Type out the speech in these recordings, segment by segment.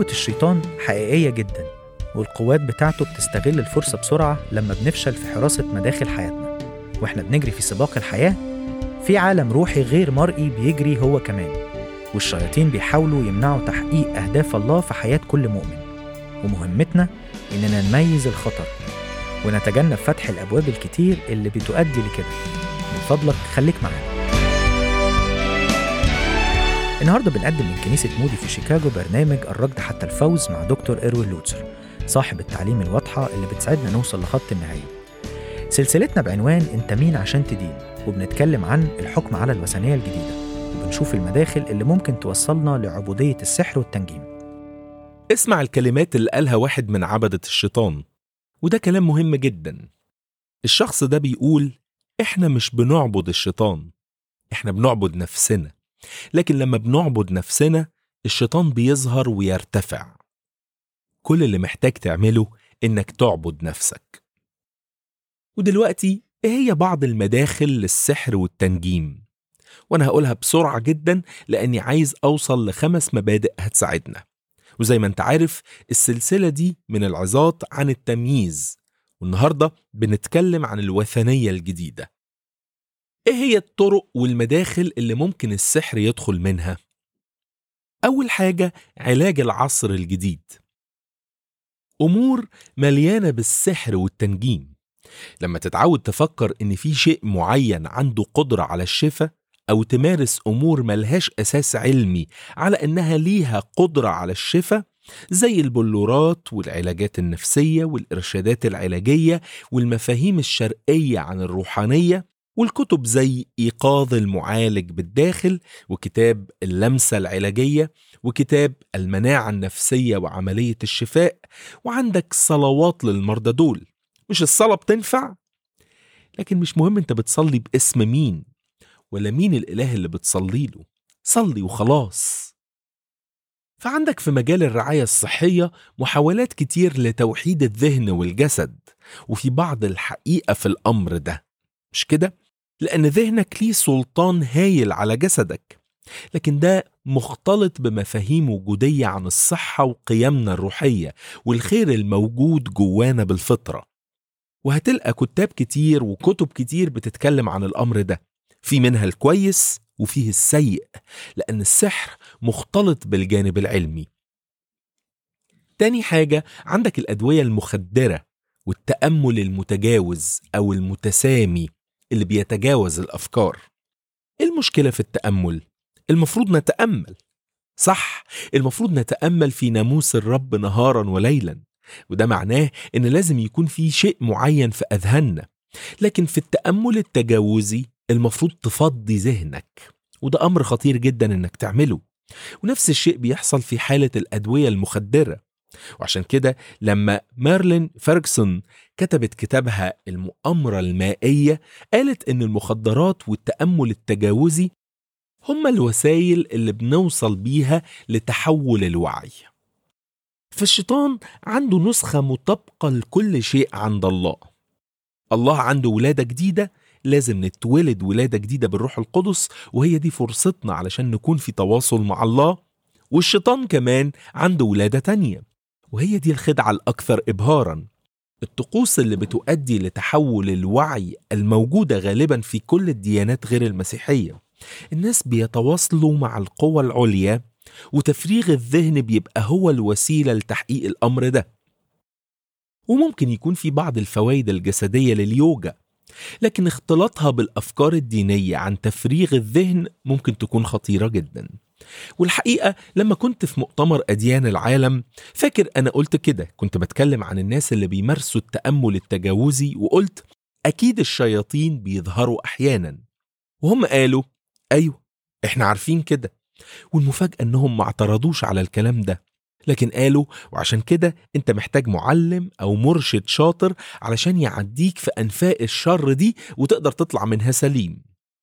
قوة الشيطان حقيقية جدا والقوات بتاعته بتستغل الفرصة بسرعة لما بنفشل في حراسة مداخل حياتنا واحنا بنجري في سباق الحياة في عالم روحي غير مرئي بيجري هو كمان والشياطين بيحاولوا يمنعوا تحقيق أهداف الله في حياة كل مؤمن ومهمتنا إننا نميز الخطر ونتجنب فتح الأبواب الكتير اللي بتؤدي لكده من فضلك خليك معانا النهارده بنقدم من كنيسة مودي في شيكاغو برنامج الركض حتى الفوز مع دكتور إروين لوتسر صاحب التعليم الواضحة اللي بتساعدنا نوصل لخط النهاية سلسلتنا بعنوان انت مين عشان تدين وبنتكلم عن الحكم على الوثنية الجديدة وبنشوف المداخل اللي ممكن توصلنا لعبودية السحر والتنجيم اسمع الكلمات اللي قالها واحد من عبدة الشيطان وده كلام مهم جدا الشخص ده بيقول احنا مش بنعبد الشيطان احنا بنعبد نفسنا لكن لما بنعبد نفسنا الشيطان بيظهر ويرتفع كل اللي محتاج تعمله انك تعبد نفسك ودلوقتي ايه هي بعض المداخل للسحر والتنجيم وانا هقولها بسرعة جدا لاني عايز اوصل لخمس مبادئ هتساعدنا وزي ما انت عارف السلسلة دي من العظات عن التمييز والنهاردة بنتكلم عن الوثنية الجديدة ايه هي الطرق والمداخل اللي ممكن السحر يدخل منها اول حاجة علاج العصر الجديد امور مليانة بالسحر والتنجيم لما تتعود تفكر ان في شيء معين عنده قدرة على الشفاء او تمارس امور ملهاش اساس علمي على انها ليها قدرة على الشفاء زي البلورات والعلاجات النفسية والإرشادات العلاجية والمفاهيم الشرقية عن الروحانية والكتب زي إيقاظ المعالج بالداخل وكتاب اللمسة العلاجية وكتاب المناعة النفسية وعملية الشفاء وعندك صلوات للمرضى دول مش الصلاة بتنفع؟ لكن مش مهم انت بتصلي باسم مين ولا مين الإله اللي بتصلي له صلي وخلاص فعندك في مجال الرعاية الصحية محاولات كتير لتوحيد الذهن والجسد وفي بعض الحقيقة في الأمر ده مش كده؟ لأن ذهنك ليه سلطان هايل على جسدك لكن ده مختلط بمفاهيم وجودية عن الصحة وقيمنا الروحية والخير الموجود جوانا بالفطرة وهتلقى كتاب كتير وكتب كتير بتتكلم عن الأمر ده في منها الكويس وفيه السيء لأن السحر مختلط بالجانب العلمي تاني حاجة عندك الأدوية المخدرة والتأمل المتجاوز أو المتسامي اللي بيتجاوز الأفكار إيه المشكلة في التأمل؟ المفروض نتأمل صح المفروض نتأمل في ناموس الرب نهارا وليلا وده معناه إن لازم يكون في شيء معين في أذهاننا لكن في التأمل التجاوزي المفروض تفضي ذهنك وده أمر خطير جدا إنك تعمله ونفس الشيء بيحصل في حالة الأدوية المخدرة وعشان كده لما مارلين فيرجسون كتبت كتابها المؤامرة المائية قالت إن المخدرات والتأمل التجاوزي هما الوسائل اللي بنوصل بيها لتحول الوعي فالشيطان عنده نسخة مطابقة لكل شيء عند الله الله عنده ولادة جديدة لازم نتولد ولادة جديدة بالروح القدس وهي دي فرصتنا علشان نكون في تواصل مع الله والشيطان كمان عنده ولادة تانية وهي دي الخدعة الأكثر إبهارا الطقوس اللي بتؤدي لتحول الوعي الموجودة غالبا في كل الديانات غير المسيحية الناس بيتواصلوا مع القوى العليا وتفريغ الذهن بيبقى هو الوسيلة لتحقيق الأمر ده وممكن يكون في بعض الفوائد الجسدية لليوجا لكن اختلاطها بالأفكار الدينية عن تفريغ الذهن ممكن تكون خطيرة جدا والحقيقة لما كنت في مؤتمر أديان العالم فاكر أنا قلت كده كنت بتكلم عن الناس اللي بيمارسوا التأمل التجاوزي وقلت أكيد الشياطين بيظهروا أحيانا وهم قالوا أيوة إحنا عارفين كده والمفاجأة إنهم ما اعترضوش على الكلام ده لكن قالوا وعشان كده انت محتاج معلم او مرشد شاطر علشان يعديك في انفاق الشر دي وتقدر تطلع منها سليم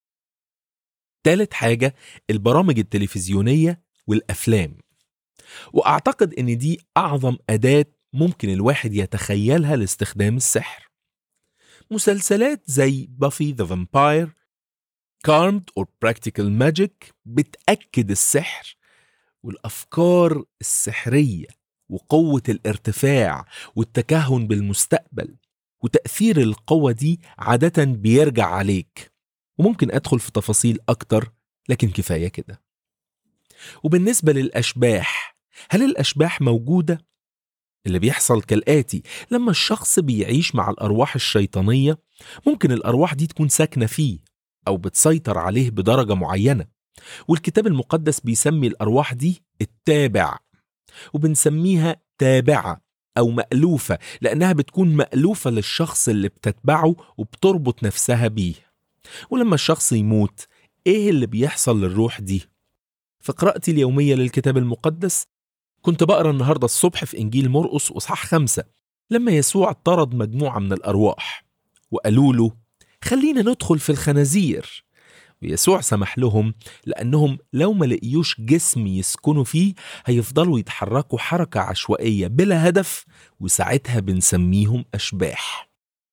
تالت حاجة البرامج التلفزيونية والأفلام وأعتقد إن دي أعظم أداة ممكن الواحد يتخيلها لاستخدام السحر مسلسلات زي بافي ذا فامباير كارمد أو براكتيكال ماجيك بتأكد السحر والأفكار السحرية وقوة الارتفاع والتكهن بالمستقبل وتأثير القوة دي عادة بيرجع عليك وممكن أدخل في تفاصيل أكتر لكن كفاية كده وبالنسبة للأشباح هل الأشباح موجودة؟ اللي بيحصل كالآتي لما الشخص بيعيش مع الأرواح الشيطانية ممكن الأرواح دي تكون ساكنة فيه أو بتسيطر عليه بدرجة معينة والكتاب المقدس بيسمي الأرواح دي التابع وبنسميها تابعة أو مألوفة لأنها بتكون مألوفة للشخص اللي بتتبعه وبتربط نفسها بيه ولما الشخص يموت إيه اللي بيحصل للروح دي؟ في قراءتي اليومية للكتاب المقدس كنت بقرا النهاردة الصبح في إنجيل مرقس وإصحاح خمسة لما يسوع طرد مجموعة من الأرواح وقالوا له خلينا ندخل في الخنازير ويسوع سمح لهم لأنهم لو ما لقيوش جسم يسكنوا فيه هيفضلوا يتحركوا حركة عشوائية بلا هدف وساعتها بنسميهم أشباح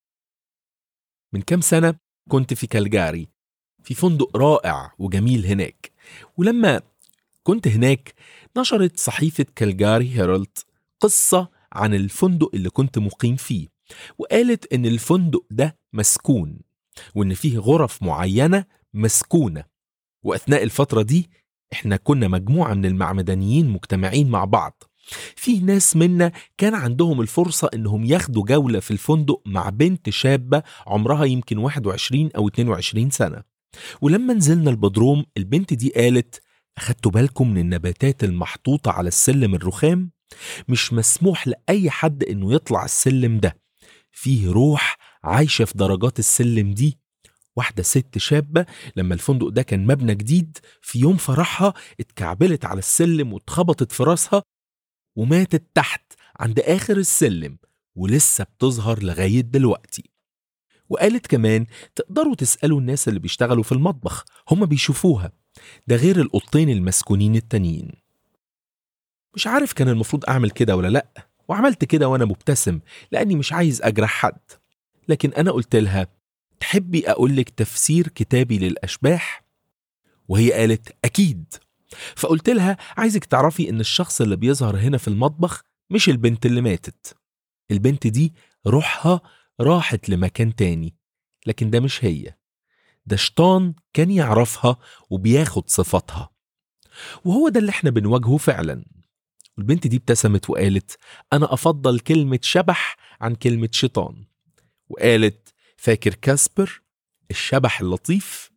من كام سنة كنت في كالجاري في فندق رائع وجميل هناك ولما كنت هناك نشرت صحيفة كالجاري هيرالد قصة عن الفندق اللي كنت مقيم فيه وقالت إن الفندق ده مسكون وإن فيه غرف معينة مسكونة وأثناء الفترة دي إحنا كنا مجموعة من المعمدانيين مجتمعين مع بعض في ناس منا كان عندهم الفرصة إنهم ياخدوا جولة في الفندق مع بنت شابة عمرها يمكن 21 أو 22 سنة ولما نزلنا البدروم البنت دي قالت أخدتوا بالكم من النباتات المحطوطة على السلم الرخام؟ مش مسموح لأي حد إنه يطلع السلم ده فيه روح عايشة في درجات السلم دي واحدة ست شابة لما الفندق ده كان مبنى جديد في يوم فرحها اتكعبلت على السلم واتخبطت في راسها وماتت تحت عند آخر السلم ولسه بتظهر لغاية دلوقتي وقالت كمان تقدروا تسألوا الناس اللي بيشتغلوا في المطبخ هما بيشوفوها ده غير القطين المسكونين التانيين مش عارف كان المفروض أعمل كده ولا لأ وعملت كده وأنا مبتسم لأني مش عايز أجرح حد لكن أنا قلت لها تحبي أقولك تفسير كتابي للأشباح؟ وهي قالت أكيد فقلت لها عايزك تعرفي إن الشخص اللي بيظهر هنا في المطبخ مش البنت اللي ماتت البنت دي روحها راحت لمكان تاني لكن ده مش هي ده شيطان كان يعرفها وبياخد صفاتها وهو ده اللي احنا بنواجهه فعلا البنت دي ابتسمت وقالت أنا أفضل كلمة شبح عن كلمة شيطان وقالت فاكر كاسبر الشبح اللطيف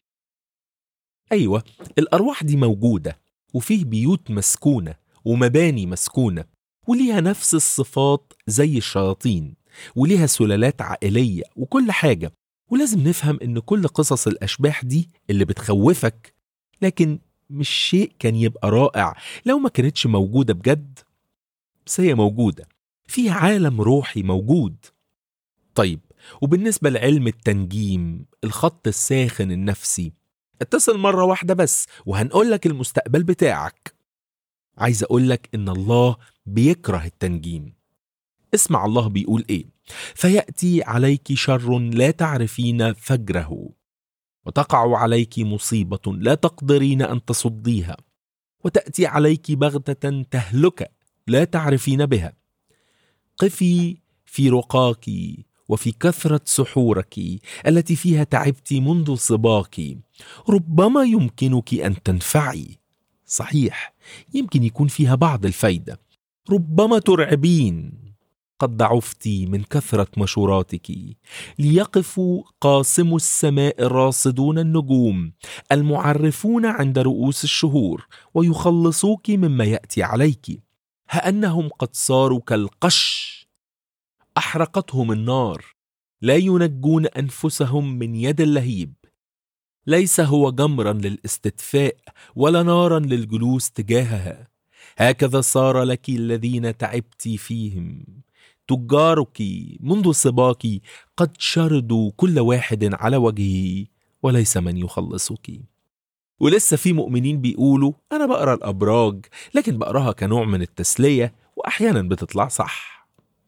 أيوة الأرواح دي موجودة وفيه بيوت مسكونة ومباني مسكونة وليها نفس الصفات زي الشياطين وليها سلالات عائلية وكل حاجة ولازم نفهم إن كل قصص الأشباح دي اللي بتخوفك لكن مش شيء كان يبقى رائع لو ما كانتش موجودة بجد بس هي موجودة في عالم روحي موجود طيب وبالنسبة لعلم التنجيم الخط الساخن النفسي اتصل مرة واحدة بس وهنقولك المستقبل بتاعك عايز أقولك إن الله بيكره التنجيم اسمع الله بيقول إيه فيأتي عليك شر لا تعرفين فجره وتقع عليك مصيبة لا تقدرين أن تصديها وتأتي عليك بغتة تهلك لا تعرفين بها قفي في رقاك وفي كثرة سحورك التي فيها تعبت منذ صباك ربما يمكنك أن تنفعي صحيح يمكن يكون فيها بعض الفايدة ربما ترعبين قد ضعفت من كثرة مشوراتك ليقفوا قاسم السماء الراصدون النجوم المعرفون عند رؤوس الشهور ويخلصوك مما يأتي عليك هأنهم قد صاروا كالقش أحرقتهم النار لا ينجون أنفسهم من يد اللهيب ليس هو جمرا للاستدفاء ولا نارا للجلوس تجاهها هكذا صار لك الذين تعبت فيهم تجارك منذ صباك قد شردوا كل واحد على وجهه وليس من يخلصك ولسه في مؤمنين بيقولوا أنا بقرأ الأبراج لكن بقراها كنوع من التسلية وأحيانا بتطلع صح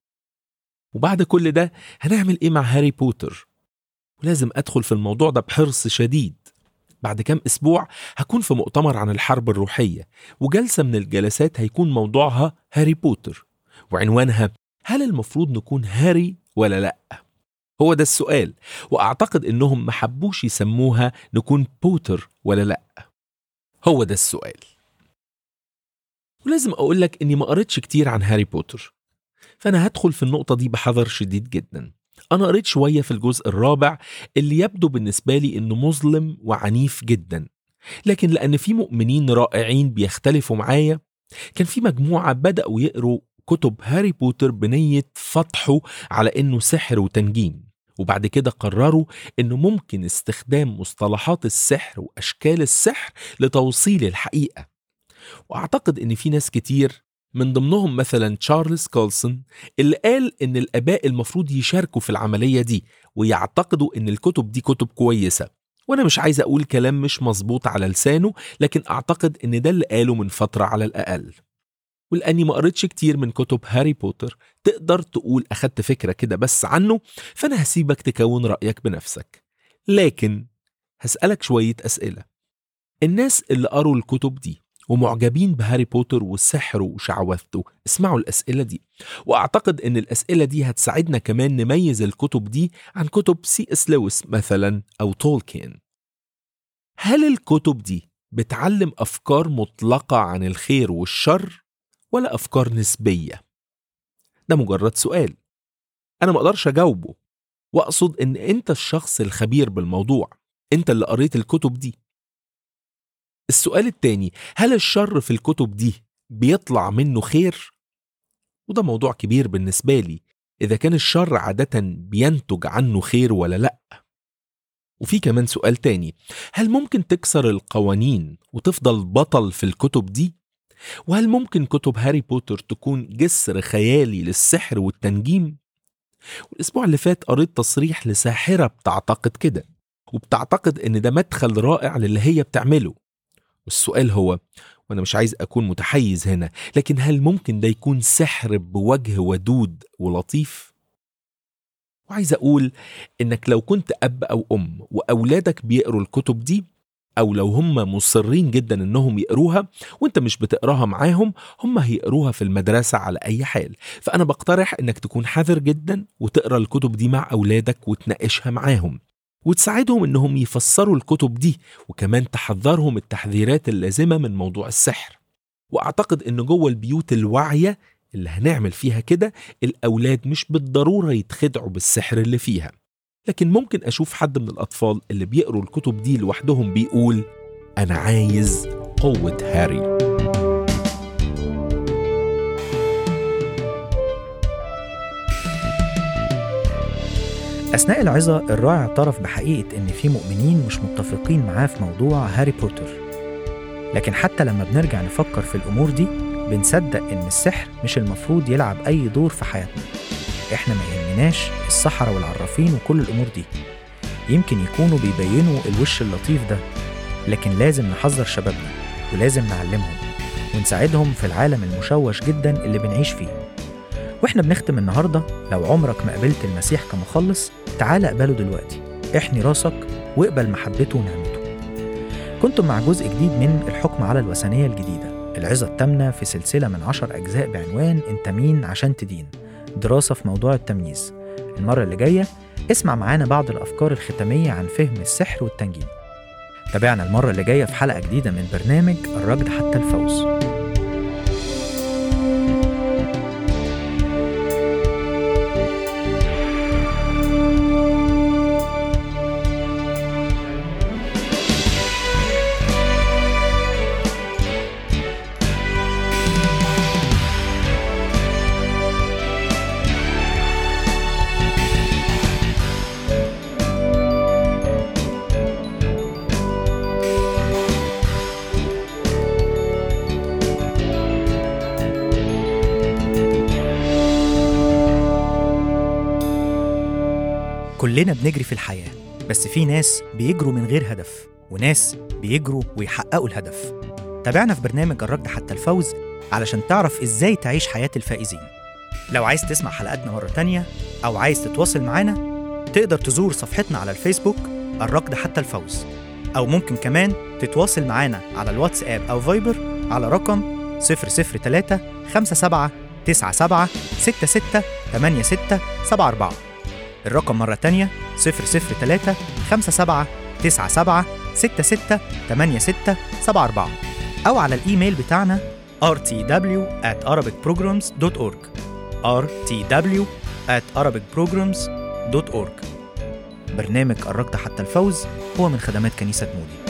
وبعد كل ده هنعمل إيه مع هاري بوتر ولازم أدخل في الموضوع ده بحرص شديد بعد كام أسبوع هكون في مؤتمر عن الحرب الروحية وجلسة من الجلسات هيكون موضوعها هاري بوتر وعنوانها هل المفروض نكون هاري ولا لأ؟ هو ده السؤال وأعتقد إنهم محبوش يسموها نكون بوتر ولا لأ هو ده السؤال ولازم أقول لك إني ما قريتش كتير عن هاري بوتر فأنا هدخل في النقطة دي بحذر شديد جدا أنا قريت شوية في الجزء الرابع اللي يبدو بالنسبة لي إنه مظلم وعنيف جدا لكن لأن في مؤمنين رائعين بيختلفوا معايا كان في مجموعة بدأوا يقروا كتب هاري بوتر بنية فتحه على إنه سحر وتنجيم وبعد كده قرروا إنه ممكن استخدام مصطلحات السحر وأشكال السحر لتوصيل الحقيقة وأعتقد إن في ناس كتير من ضمنهم مثلا تشارلز كولسون اللي قال إن الآباء المفروض يشاركوا في العملية دي ويعتقدوا إن الكتب دي كتب كويسة وأنا مش عايز أقول كلام مش مظبوط على لسانه لكن أعتقد إن ده اللي قاله من فترة على الأقل ولأني ما قريتش كتير من كتب هاري بوتر تقدر تقول أخدت فكرة كده بس عنه فأنا هسيبك تكون رأيك بنفسك لكن هسألك شوية أسئلة الناس اللي قروا الكتب دي ومعجبين بهاري بوتر والسحر وشعوذته اسمعوا الأسئلة دي وأعتقد أن الأسئلة دي هتساعدنا كمان نميز الكتب دي عن كتب سي اس لويس مثلا أو تولكين هل الكتب دي بتعلم أفكار مطلقة عن الخير والشر ولا أفكار نسبية؟ ده مجرد سؤال أنا ما أقدرش أجاوبه وأقصد إن أنت الشخص الخبير بالموضوع أنت اللي قريت الكتب دي السؤال التاني هل الشر في الكتب دي بيطلع منه خير؟ وده موضوع كبير بالنسبة لي إذا كان الشر عادة بينتج عنه خير ولا لأ وفي كمان سؤال تاني هل ممكن تكسر القوانين وتفضل بطل في الكتب دي؟ وهل ممكن كتب هاري بوتر تكون جسر خيالي للسحر والتنجيم؟ والأسبوع اللي فات قريت تصريح لساحرة بتعتقد كده وبتعتقد إن ده مدخل رائع للي هي بتعمله والسؤال هو وأنا مش عايز أكون متحيز هنا لكن هل ممكن ده يكون سحر بوجه ودود ولطيف؟ وعايز أقول إنك لو كنت أب أو أم وأولادك بيقروا الكتب دي أو لو هم مصرين جدا إنهم يقروها وإنت مش بتقراها معاهم هم هيقروها في المدرسة على أي حال فأنا بقترح إنك تكون حذر جدا وتقرا الكتب دي مع أولادك وتناقشها معاهم وتساعدهم إنهم يفسروا الكتب دي وكمان تحذرهم التحذيرات اللازمة من موضوع السحر وأعتقد إن جوه البيوت الواعية اللي هنعمل فيها كده الأولاد مش بالضرورة يتخدعوا بالسحر اللي فيها لكن ممكن أشوف حد من الأطفال اللي بيقروا الكتب دي لوحدهم بيقول أنا عايز قوة هاري أثناء العظة الراعي اعترف بحقيقة إن في مؤمنين مش متفقين معاه في موضوع هاري بوتر لكن حتى لما بنرجع نفكر في الأمور دي بنصدق إن السحر مش المفروض يلعب أي دور في حياتنا إحنا ما يهمناش السحرة والعرافين وكل الأمور دي يمكن يكونوا بيبينوا الوش اللطيف ده لكن لازم نحذر شبابنا ولازم نعلمهم ونساعدهم في العالم المشوش جدا اللي بنعيش فيه واحنا بنختم النهارده لو عمرك ما قبلت المسيح كمخلص تعال اقبله دلوقتي احني راسك واقبل محبته ونعمته كنتم مع جزء جديد من الحكم على الوثنية الجديدة العظة التامنة في سلسلة من عشر أجزاء بعنوان أنت مين عشان تدين دراسة في موضوع التمييز المرة اللي جاية اسمع معانا بعض الأفكار الختامية عن فهم السحر والتنجيم تابعنا المرة اللي جاية في حلقة جديدة من برنامج الركض حتى الفوز كلنا بنجري في الحياة بس في ناس بيجروا من غير هدف وناس بيجروا ويحققوا الهدف تابعنا في برنامج الركض حتى الفوز علشان تعرف ازاي تعيش حياة الفائزين لو عايز تسمع حلقاتنا مرة تانية أو عايز تتواصل معانا تقدر تزور صفحتنا على الفيسبوك الركض حتى الفوز أو ممكن كمان تتواصل معانا على الواتساب أو فايبر على رقم 003 57 97 66 86 74 الرقم مرة تانية 003 57 97 66 86 74 أو على الإيميل بتاعنا rtw at arabicprograms.org rtw at arabicprograms.org برنامج قربت حتى الفوز هو من خدمات كنيسة مودي